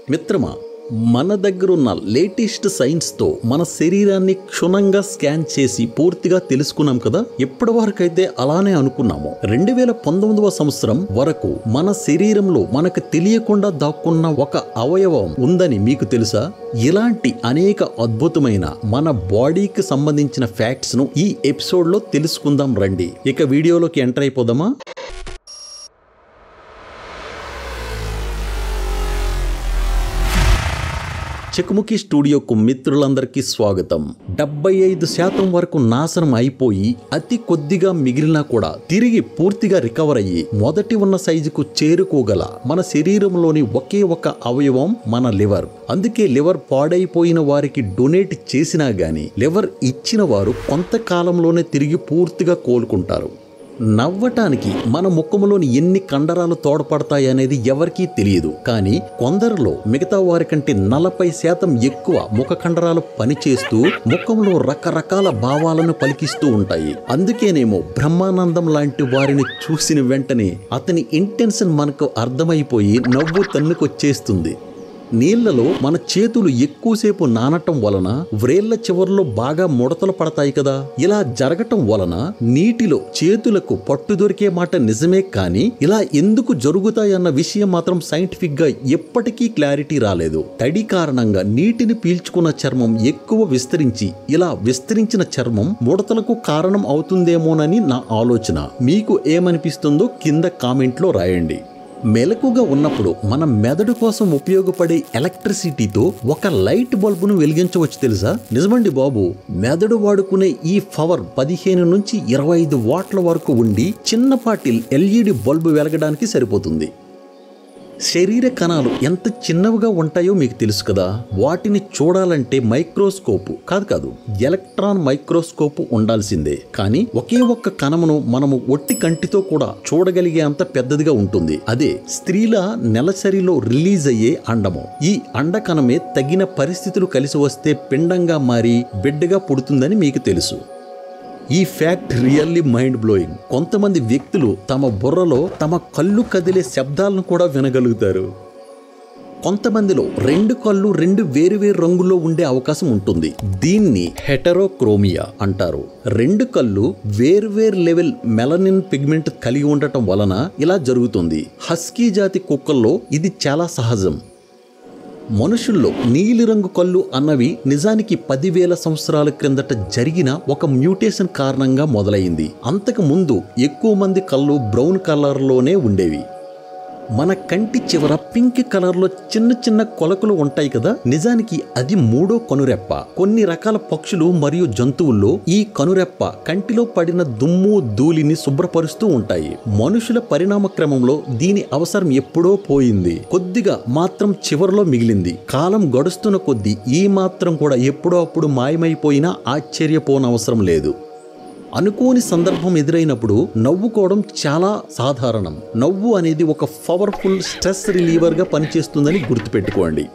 మిత్రమా మన దగ్గరున్న లేటెస్ట్ సైన్స్తో మన శరీరాన్ని క్షుణ్ణంగా స్కాన్ చేసి పూర్తిగా తెలుసుకున్నాం కదా ఇప్పటి వరకైతే అలానే అనుకున్నాము రెండు వేల పంతొమ్మిదవ సంవత్సరం వరకు మన శరీరంలో మనకు తెలియకుండా దాక్కున్న ఒక అవయవం ఉందని మీకు తెలుసా ఇలాంటి అనేక అద్భుతమైన మన బాడీకి సంబంధించిన ఫ్యాక్ట్స్ ను ఈ ఎపిసోడ్ లో తెలుసుకుందాం రండి ఇక వీడియోలోకి ఎంటర్ అయిపోదామా చెకుముకి స్టూడియోకు మిత్రులందరికీ స్వాగతం డెబ్బై ఐదు శాతం వరకు నాశనం అయిపోయి అతి కొద్దిగా మిగిలినా కూడా తిరిగి పూర్తిగా రికవర్ అయ్యి మొదటి ఉన్న సైజుకు చేరుకోగల మన శరీరంలోని ఒకే ఒక అవయవం మన లివర్ అందుకే లివర్ పాడైపోయిన వారికి డొనేట్ చేసినా గాని లివర్ ఇచ్చిన వారు కొంతకాలంలోనే తిరిగి పూర్తిగా కోలుకుంటారు నవ్వటానికి మన ముఖములోని ఎన్ని కండరాలు తోడ్పడతాయి అనేది ఎవరికీ తెలియదు కానీ కొందరిలో మిగతా వారి కంటే నలభై శాతం ఎక్కువ ముఖ కండరాలు పనిచేస్తూ ముఖంలో రకరకాల భావాలను పలికిస్తూ ఉంటాయి అందుకేనేమో బ్రహ్మానందం లాంటి వారిని చూసిన వెంటనే అతని ఇంటెన్షన్ మనకు అర్థమైపోయి నవ్వు తన్నుకొచ్చేస్తుంది నీళ్లలో మన చేతులు ఎక్కువసేపు నానటం వలన వ్రేళ్ల చివర్లో బాగా ముడతలు పడతాయి కదా ఇలా జరగటం వలన నీటిలో చేతులకు పట్టు దొరికే మాట నిజమే కానీ ఇలా ఎందుకు జరుగుతాయన్న విషయం మాత్రం సైంటిఫిక్ గా ఎప్పటికీ క్లారిటీ రాలేదు తడి కారణంగా నీటిని పీల్చుకున్న చర్మం ఎక్కువ విస్తరించి ఇలా విస్తరించిన చర్మం ముడతలకు కారణం అవుతుందేమోనని నా ఆలోచన మీకు ఏమనిపిస్తుందో కింద కామెంట్లో రాయండి మెలకుగా ఉన్నప్పుడు మన మెదడు కోసం ఉపయోగపడే ఎలక్ట్రిసిటీతో ఒక లైట్ బల్బును వెలిగించవచ్చు తెలుసా నిజమండి బాబు మెదడు వాడుకునే ఈ పవర్ పదిహేను నుంచి ఇరవై ఐదు వాట్ల వరకు ఉండి చిన్నపాటి ఎల్ఈడి బల్బు వెలగడానికి సరిపోతుంది శరీర కణాలు ఎంత చిన్నవిగా ఉంటాయో మీకు తెలుసు కదా వాటిని చూడాలంటే మైక్రోస్కోపు కాదు కాదు ఎలక్ట్రాన్ మైక్రోస్కోపు ఉండాల్సిందే కానీ ఒకే ఒక్క కణమును మనము ఒట్టి కంటితో కూడా చూడగలిగే అంత పెద్దదిగా ఉంటుంది అదే స్త్రీల నెలసరిలో రిలీజ్ అయ్యే అండము ఈ అండకణమే తగిన పరిస్థితులు కలిసి వస్తే పిండంగా మారి బిడ్డగా పుడుతుందని మీకు తెలుసు ఈ ఫ్యాక్ట్ రియల్లీ మైండ్ బ్లోయింగ్ కొంతమంది వ్యక్తులు తమ బుర్రలో తమ కళ్ళు కదిలే శబ్దాలను కూడా వినగలుగుతారు కొంతమందిలో రెండు కళ్ళు రెండు వేరువేరు రంగుల్లో ఉండే అవకాశం ఉంటుంది దీన్ని హెటరోక్రోమియా అంటారు రెండు కళ్ళు వేర్వేరు లెవెల్ మెలనిన్ పిగ్మెంట్ కలిగి ఉండటం వలన ఇలా జరుగుతుంది హస్కీ జాతి కుక్కల్లో ఇది చాలా సహజం మనుషుల్లో నీలిరంగు కళ్ళు అన్నవి నిజానికి పదివేల సంవత్సరాల క్రిందట జరిగిన ఒక మ్యూటేషన్ కారణంగా మొదలైంది అంతకు ముందు ఎక్కువ మంది కళ్ళు బ్రౌన్ కలర్లోనే ఉండేవి మన కంటి చివర పింక్ కలర్లో చిన్న చిన్న కొలకలు ఉంటాయి కదా నిజానికి అది మూడో కనురెప్ప కొన్ని రకాల పక్షులు మరియు జంతువుల్లో ఈ కనురెప్ప కంటిలో పడిన దుమ్ము ధూళిని శుభ్రపరుస్తూ ఉంటాయి మనుషుల పరిణామ క్రమంలో దీని అవసరం ఎప్పుడో పోయింది కొద్దిగా మాత్రం చివరిలో మిగిలింది కాలం గడుస్తున్న కొద్దీ ఈ మాత్రం కూడా ఎప్పుడో అప్పుడు మాయమైపోయినా ఆశ్చర్యపోనవసరం లేదు అనుకోని సందర్భం ఎదురైనప్పుడు నవ్వుకోవడం చాలా సాధారణం నవ్వు అనేది ఒక పవర్ఫుల్ స్ట్రెస్ రిలీవర్గా పనిచేస్తుందని గుర్తుపెట్టుకోండి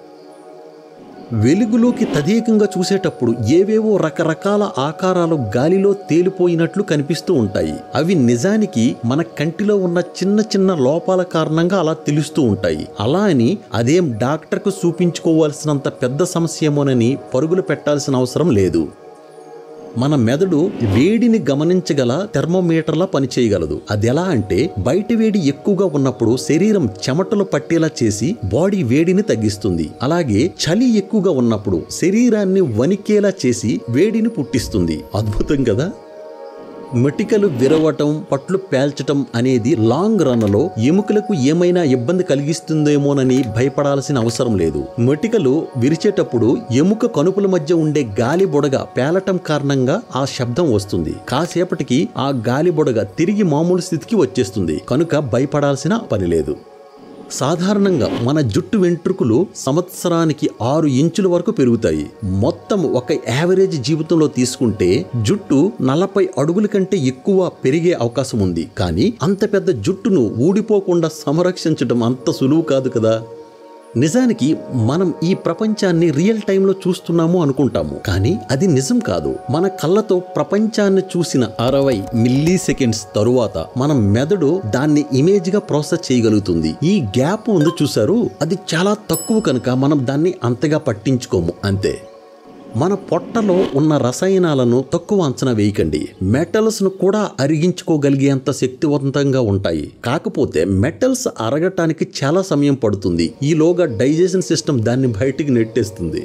వెలుగులోకి తదేకంగా చూసేటప్పుడు ఏవేవో రకరకాల ఆకారాలు గాలిలో తేలిపోయినట్లు కనిపిస్తూ ఉంటాయి అవి నిజానికి మన కంటిలో ఉన్న చిన్న చిన్న లోపాల కారణంగా అలా తెలుస్తూ ఉంటాయి అలా అని అదేం డాక్టర్కు చూపించుకోవాల్సినంత పెద్ద సమస్యేమోనని పరుగులు పెట్టాల్సిన అవసరం లేదు మన మెదడు వేడిని గమనించగల థెర్మోమీటర్లా పనిచేయగలదు అది ఎలా అంటే బయట వేడి ఎక్కువగా ఉన్నప్పుడు శరీరం చెమటలు పట్టేలా చేసి బాడీ వేడిని తగ్గిస్తుంది అలాగే చలి ఎక్కువగా ఉన్నప్పుడు శరీరాన్ని వణికేలా చేసి వేడిని పుట్టిస్తుంది అద్భుతం కదా మెటికలు విరవటం పట్లు పేల్చటం అనేది లాంగ్ రన్లో ఎముకలకు ఏమైనా ఇబ్బంది కలిగిస్తుందేమోనని భయపడాల్సిన అవసరం లేదు మెటికలు విరిచేటప్పుడు ఎముక కనుపుల మధ్య ఉండే గాలి బుడగ పేలటం కారణంగా ఆ శబ్దం వస్తుంది కాసేపటికి ఆ గాలి బుడగ తిరిగి మామూలు స్థితికి వచ్చేస్తుంది కనుక భయపడాల్సిన పని లేదు సాధారణంగా మన జుట్టు వెంట్రుకలు సంవత్సరానికి ఆరు ఇంచుల వరకు పెరుగుతాయి మొత్తం ఒక యావరేజ్ జీవితంలో తీసుకుంటే జుట్టు నలభై అడుగుల కంటే ఎక్కువ పెరిగే అవకాశం ఉంది కానీ అంత పెద్ద జుట్టును ఊడిపోకుండా సంరక్షించడం అంత సులువు కాదు కదా నిజానికి మనం ఈ ప్రపంచాన్ని రియల్ టైంలో చూస్తున్నాము అనుకుంటాము కానీ అది నిజం కాదు మన కళ్ళతో ప్రపంచాన్ని చూసిన అరవై మిల్లీ సెకండ్స్ తరువాత మన మెదడు దాన్ని ఇమేజ్ గా ప్రాసెస్ చేయగలుగుతుంది ఈ గ్యాప్ ఉంది చూసారు అది చాలా తక్కువ కనుక మనం దాన్ని అంతగా పట్టించుకోము అంతే మన పొట్టలో ఉన్న రసాయనాలను తక్కువ అంచనా వేయకండి మెటల్స్ ను కూడా అరిగించుకోగలిగేంత శక్తివంతంగా ఉంటాయి కాకపోతే మెటల్స్ అరగటానికి చాలా సమయం పడుతుంది ఈలోగా డైజెషన్ సిస్టమ్ దాన్ని బయటికి నెట్టేస్తుంది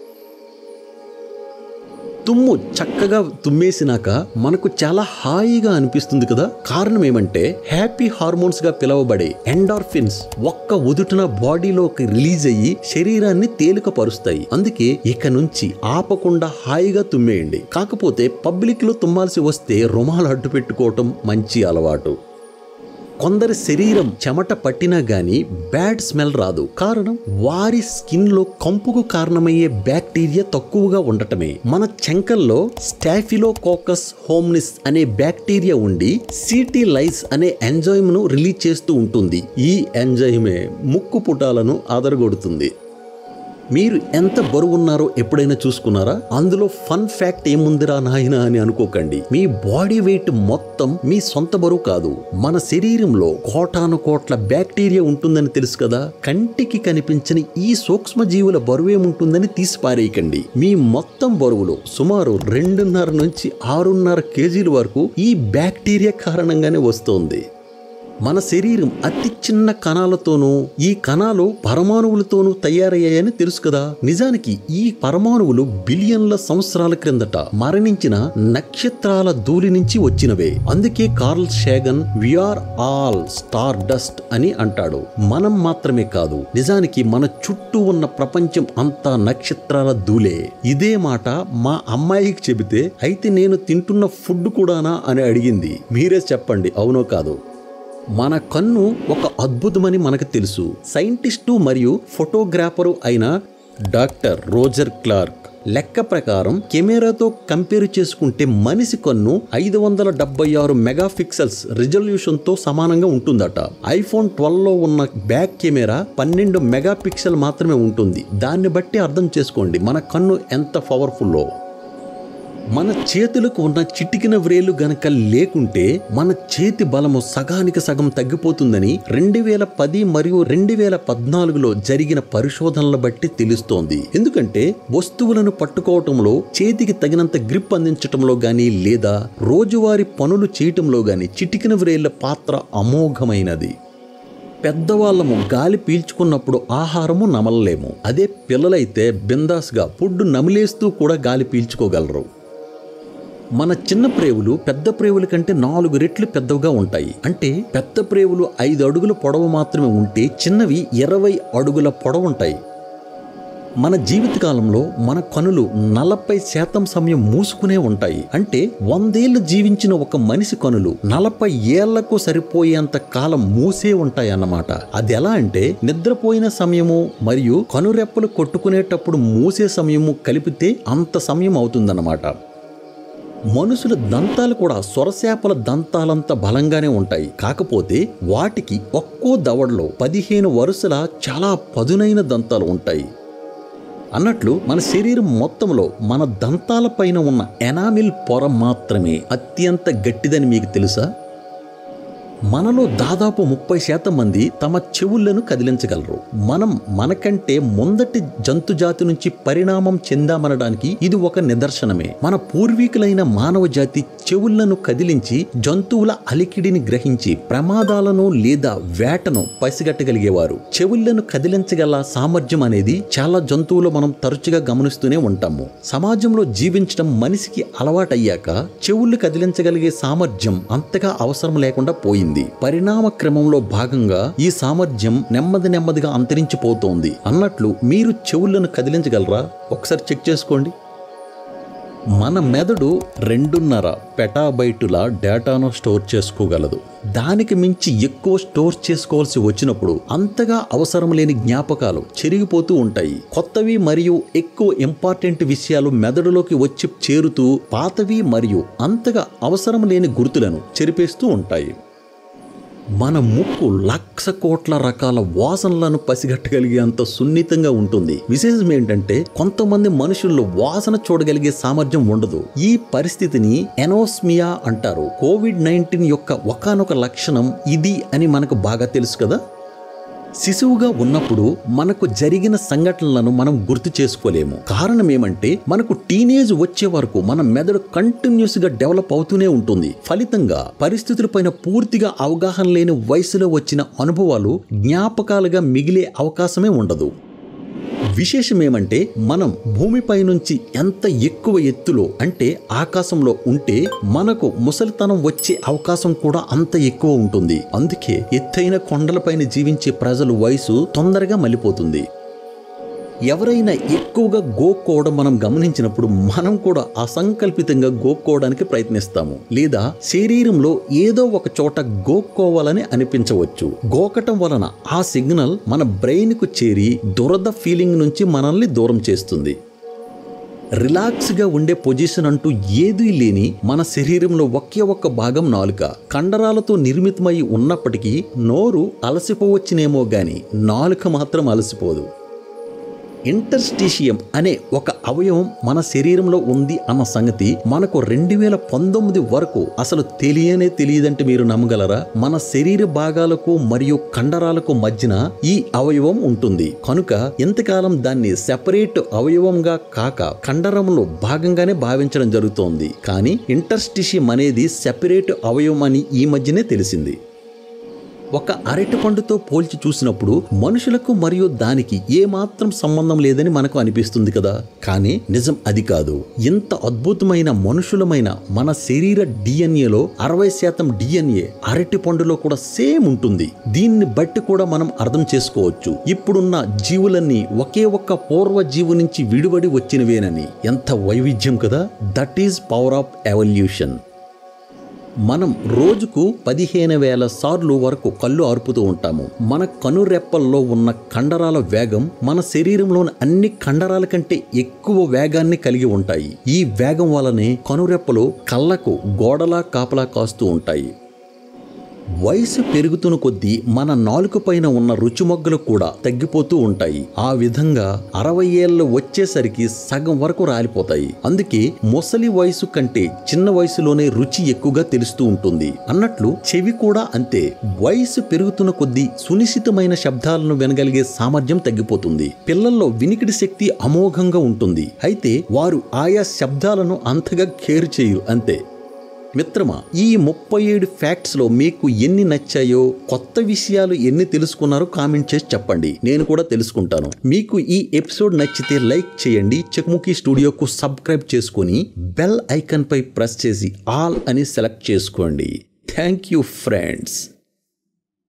తుమ్ము చక్కగా తుమ్మేసినాక మనకు చాలా హాయిగా అనిపిస్తుంది కదా కారణం ఏమంటే హ్యాపీ హార్మోన్స్ గా పిలువబడే ఎండార్ఫిన్స్ ఒక్క ఉదుటున బాడీలోకి రిలీజ్ అయ్యి శరీరాన్ని తేలికపరుస్తాయి అందుకే ఇక నుంచి ఆపకుండా హాయిగా తుమ్మేయండి కాకపోతే పబ్లిక్ లో తుమ్మాల్సి వస్తే రుమాలు అడ్డు పెట్టుకోవటం మంచి అలవాటు కొందరి శరీరం చెమట పట్టినా గాని బ్యాడ్ స్మెల్ రాదు కారణం వారి స్కిన్ లో కంపుకు కారణమయ్యే బ్యాక్టీరియా తక్కువగా ఉండటమే మన చెంకల్లో స్టాఫిలోకోకస్ హోమ్నిస్ అనే బ్యాక్టీరియా ఉండి సిటీ లైస్ అనే ఎంజైమ్ ను రిలీజ్ చేస్తూ ఉంటుంది ఈ ఎంజైమే ముక్కు పుటాలను ఆదరగొడుతుంది మీరు ఎంత బరువున్నారో ఎప్పుడైనా చూసుకున్నారా అందులో ఫన్ ఫ్యాక్ట్ ఏముందిరా నాయన అని అనుకోకండి మీ బాడీ వెయిట్ మొత్తం మీ సొంత బరువు కాదు మన శరీరంలో కోటాను కోట్ల బ్యాక్టీరియా ఉంటుందని తెలుసు కదా కంటికి కనిపించని ఈ సూక్ష్మ జీవుల బరువేముంటుందని తీసి పారేయకండి మీ మొత్తం బరువులో సుమారు రెండున్నర నుంచి ఆరున్నర కేజీల వరకు ఈ బ్యాక్టీరియా కారణంగానే వస్తోంది మన శరీరం అతి చిన్న కణాలతోనూ ఈ కణాలు పరమాణువులతోనూ తయారయ్యాయని తెలుసు కదా నిజానికి ఈ పరమాణువులు బిలియన్ల సంవత్సరాల క్రిందట మరణించిన నక్షత్రాల ధూళి నుంచి వచ్చినవే అందుకే Carl Sagan we are all star dust అని అంటాడు మనం మాత్రమే కాదు నిజానికి మన చుట్టూ ఉన్న ప్రపంచం అంతా నక్షత్రాల ధూళే ఇదే మాట మా అమ్మాయికి చెబితే అయితే నేను తింటున్న ఫుడ్ కూడానా అని అడిగింది మీరే చెప్పండి అవునో కాదు మన కన్ను ఒక అద్భుతమని మనకు తెలుసు సైంటిస్టు మరియు ఫోటోగ్రాఫరు అయిన డాక్టర్ రోజర్ క్లార్క్ లెక్క ప్రకారం కెమెరాతో కంపేర్ చేసుకుంటే మనిషి కన్ను ఐదు వందల డెబ్బై ఆరు మెగా పిక్సెల్స్ రిజల్యూషన్తో సమానంగా ఉంటుందట ఐఫోన్ ట్వెల్వ్లో ఉన్న బ్యాక్ కెమెరా పన్నెండు మెగా పిక్సెల్ మాత్రమే ఉంటుంది దాన్ని బట్టి అర్థం చేసుకోండి మన కన్ను ఎంత పవర్ఫుల్లో మన చేతులకు ఉన్న చిటికిన వ్రేలు గనక లేకుంటే మన చేతి బలము సగానికి సగం తగ్గిపోతుందని రెండు వేల పది మరియు రెండు వేల పద్నాలుగులో జరిగిన పరిశోధనల బట్టి తెలుస్తోంది ఎందుకంటే వస్తువులను పట్టుకోవటంలో చేతికి తగినంత గ్రిప్ అందించటంలో గాని లేదా రోజువారీ పనులు చేయటంలో గాని చిటికిన వ్రేళ్ల పాత్ర అమోఘమైనది పెద్దవాళ్ళము గాలి పీల్చుకున్నప్పుడు ఆహారము నమలలేము అదే పిల్లలైతే బిందాస్గా ఫుడ్ నమిలేస్తూ కూడా గాలి పీల్చుకోగలరు మన చిన్న ప్రేవులు పెద్ద ప్రేవుల కంటే నాలుగు రెట్లు పెద్దవిగా ఉంటాయి అంటే పెద్ద ప్రేవులు ఐదు అడుగుల పొడవు మాత్రమే ఉంటే చిన్నవి ఇరవై అడుగుల పొడవు ఉంటాయి మన జీవితకాలంలో మన కనులు నలభై శాతం సమయం మూసుకునే ఉంటాయి అంటే వందేళ్లు జీవించిన ఒక మనిషి కనులు నలభై ఏళ్లకు సరిపోయేంత కాలం మూసే ఉంటాయి అన్నమాట అది ఎలా అంటే నిద్రపోయిన సమయము మరియు కనురెప్పలు కొట్టుకునేటప్పుడు మూసే సమయము కలిపితే అంత సమయం అవుతుందన్నమాట మనుషుల దంతాలు కూడా సొరసేపల దంతాలంత బలంగానే ఉంటాయి కాకపోతే వాటికి ఒక్కో దవడలో పదిహేను వరుసల చాలా పదునైన దంతాలు ఉంటాయి అన్నట్లు మన శరీరం మొత్తంలో మన దంతాల పైన ఉన్న ఎనామిల్ పొర మాత్రమే అత్యంత గట్టిదని మీకు తెలుసా మనలో దాదాపు ముప్పై శాతం మంది తమ చెవులను కదిలించగలరు మనం మనకంటే ముందటి జంతు జాతి నుంచి పరిణామం చెందామనడానికి ఇది ఒక నిదర్శనమే మన పూర్వీకులైన మానవ జాతి చెవులను కదిలించి జంతువుల అలికిడిని గ్రహించి ప్రమాదాలను లేదా వేటను పసిగట్టగలిగేవారు చెవులను కదిలించగల సామర్థ్యం అనేది చాలా జంతువులు మనం తరచుగా గమనిస్తూనే ఉంటాము సమాజంలో జీవించడం మనిషికి అలవాటయ్యాక చెవులు కదిలించగలిగే సామర్థ్యం అంతగా అవసరం లేకుండా పోయింది పరిణామ క్రమంలో భాగంగా ఈ సామర్థ్యం నెమ్మది నెమ్మదిగా అంతరించిపోతోంది అన్నట్లు మీరు చెవులను కదిలించగలరా ఒకసారి చెక్ చేసుకోండి మన మెదడు రెండున్నర పెటాబైటుల డేటాను స్టోర్ చేసుకోగలదు దానికి మించి ఎక్కువ స్టోర్ చేసుకోవాల్సి వచ్చినప్పుడు అంతగా అవసరం లేని జ్ఞాపకాలు చెరిగిపోతూ ఉంటాయి కొత్తవి మరియు ఎక్కువ ఇంపార్టెంట్ విషయాలు మెదడులోకి వచ్చి చేరుతూ పాతవి మరియు అంతగా అవసరం లేని గుర్తులను చెరిపేస్తూ ఉంటాయి మన ముక్కు లక్ష కోట్ల రకాల వాసనలను పసిగట్టగలిగే అంత సున్నితంగా ఉంటుంది విశేషం ఏంటంటే కొంతమంది మనుషుల్లో వాసన చూడగలిగే సామర్థ్యం ఉండదు ఈ పరిస్థితిని ఎనోస్మియా అంటారు కోవిడ్ నైన్టీన్ యొక్క ఒకానొక లక్షణం ఇది అని మనకు బాగా తెలుసు కదా శిశువుగా ఉన్నప్పుడు మనకు జరిగిన సంఘటనలను మనం గుర్తు చేసుకోలేము కారణం ఏమంటే మనకు టీనేజ్ వచ్చే వరకు మన మెదడు కంటిన్యూస్ గా డెవలప్ అవుతూనే ఉంటుంది ఫలితంగా పరిస్థితులపైన పూర్తిగా అవగాహన లేని వయసులో వచ్చిన అనుభవాలు జ్ఞాపకాలుగా మిగిలే అవకాశమే ఉండదు విశేషం ఏమంటే మనం భూమిపై నుంచి ఎంత ఎక్కువ ఎత్తులో అంటే ఆకాశంలో ఉంటే మనకు ముసలితనం వచ్చే అవకాశం కూడా అంత ఎక్కువ ఉంటుంది అందుకే ఎత్తైన కొండలపైన జీవించే ప్రజలు వయసు తొందరగా మళ్ళీపోతుంది ఎవరైనా ఎక్కువగా గోక్కోవడం మనం గమనించినప్పుడు మనం కూడా అసంకల్పితంగా గోక్కోవడానికి ప్రయత్నిస్తాము లేదా శరీరంలో ఏదో ఒక చోట గోక్కోవాలని అనిపించవచ్చు గోకటం వలన ఆ సిగ్నల్ మన బ్రెయిన్కు చేరి దురద ఫీలింగ్ నుంచి మనల్ని దూరం చేస్తుంది రిలాక్స్గా ఉండే పొజిషన్ అంటూ ఏదీ లేని మన శరీరంలో ఒకే ఒక్క భాగం నాలుక కండరాలతో నిర్మితమై ఉన్నప్పటికీ నోరు అలసిపోవచ్చునేమో గాని నాలుక మాత్రం అలసిపోదు ఇంటర్స్టిషియం అనే ఒక అవయవం మన శరీరంలో ఉంది అన్న సంగతి మనకు రెండు వేల పంతొమ్మిది వరకు అసలు తెలియనే తెలియదంటే మీరు నమ్మగలరా మన శరీర భాగాలకు మరియు కండరాలకు మధ్యన ఈ అవయవం ఉంటుంది కనుక ఎంతకాలం దాన్ని సెపరేట్ అవయవంగా కాక కండరంలో భాగంగానే భావించడం జరుగుతోంది కానీ ఇంటర్స్టిషియం అనేది సెపరేట్ అవయవం అని ఈ మధ్యనే తెలిసింది ఒక అరటి పండుతో పోల్చి చూసినప్పుడు మనుషులకు మరియు దానికి ఏమాత్రం సంబంధం లేదని మనకు అనిపిస్తుంది కదా కానీ నిజం అది కాదు ఇంత అద్భుతమైన మనుషులమైన మన శరీర డిఎన్ఏలో అరవై శాతం డిఎన్ఏ అరటి పండులో కూడా సేమ్ ఉంటుంది దీన్ని బట్టి కూడా మనం అర్థం చేసుకోవచ్చు ఇప్పుడున్న జీవులన్నీ ఒకే ఒక్క పూర్వ జీవు నుంచి విడివడి వచ్చినవేనని ఎంత వైవిధ్యం కదా that is power of evolution మనం రోజుకు పదిహేను వేల సార్లు వరకు కళ్ళు ఆర్పుతూ ఉంటాము మన కనురెప్పల్లో ఉన్న కండరాల వేగం మన శరీరంలోని అన్ని కండరాల కంటే ఎక్కువ వేగాన్ని కలిగి ఉంటాయి ఈ వేగం వలనే కనురెప్పలు కళ్ళకు గోడలా కాపలా కాస్తూ ఉంటాయి వయసు పెరుగుతున్న కొద్దీ మన నాలుక పైన ఉన్న రుచిమొగ్గలు కూడా తగ్గిపోతూ ఉంటాయి ఆ విధంగా అరవై ఏళ్ళు వచ్చేసరికి సగం వరకు రాలిపోతాయి అందుకే ముసలి వయసు కంటే చిన్న వయసులోనే రుచి ఎక్కువగా తెలుస్తూ ఉంటుంది అన్నట్లు చెవి కూడా అంతే వయసు పెరుగుతున్న కొద్దీ సునిశ్చితమైన శబ్దాలను వినగలిగే సామర్థ్యం తగ్గిపోతుంది పిల్లల్లో వినికిడి శక్తి అమోఘంగా ఉంటుంది అయితే వారు ఆయా శబ్దాలను అంతగా కేర్ చేయరు అంతే మిత్రమా ఈ ముప్పై ఏడు ఫ్యాక్ట్స్లో మీకు ఎన్ని నచ్చాయో కొత్త విషయాలు ఎన్ని తెలుసుకున్నారో కామెంట్ చేసి చెప్పండి నేను కూడా తెలుసుకుంటాను మీకు ఈ ఎపిసోడ్ నచ్చితే లైక్ చేయండి చెక్ముకి స్టూడియోకు సబ్స్క్రైబ్ చేసుకొని బెల్ ఐకాన్ పై ప్రెస్ చేసి ఆల్ అని సెలెక్ట్ చేసుకోండి థ్యాంక్ యూ ఫ్రెండ్స్